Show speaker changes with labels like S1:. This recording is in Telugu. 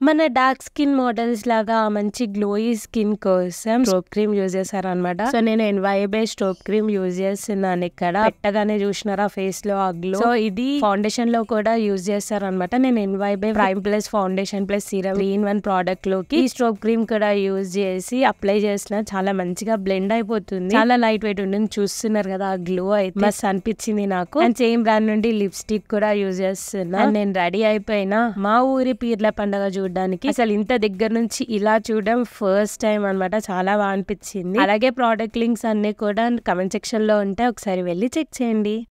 S1: మన డార్క్ స్కిన్ మోడల్స్ లాగా మంచి గ్లోయి స్కిన్ కోసం స్ట్రోప్ క్రీమ్ యూజ్ చేశారు అనమాట సో నేను ఎన్వైబే స్ట్రోప్ క్రీమ్ యూజ్ చేస్తున్నాను ఇక్కడ పెట్టగానే చూసినారా ఫేస్ లో ఆ గ్లో సో ఇది ఫౌండేషన్ లో కూడా యూజ్ చేస్తారు అనమాట నేను NY Bae prime plus foundation plus serum in one product లోకి ఈ స్ట్రోప్ క్రీమ్ కూడా యూజ్ చేసి అప్లై చేసిన చాలా మంచిగా బ్లెండ్ అయిపోతుంది చాలా లైట్ వెయిట్ ఉంటుంది చూస్తున్నారు కదా ఆ గ్లో అయితే మస్త్ అనిపించింది నాకు అండ్ సేమ్ బ్రాండ్ నుండి లిప్స్టిక్ కూడా యూజ్ చేస్తున్నా And నేను రెడీ అయిపోయినా మా ఊరి పీర్ల పండుగ చూడడానికి అసలు ఇంత దగ్గర నుంచి ఇలా చూడడం ఫస్ట్ టైం అన్నమాట చాలా బాగా అనిపించింది అలాగే ప్రోడక్ట్ లింక్స్ అన్ని కూడా కమెంట్ సెక్షన్ లో ఉంటే ఒకసారి వెళ్ళి చెక్ చేయండి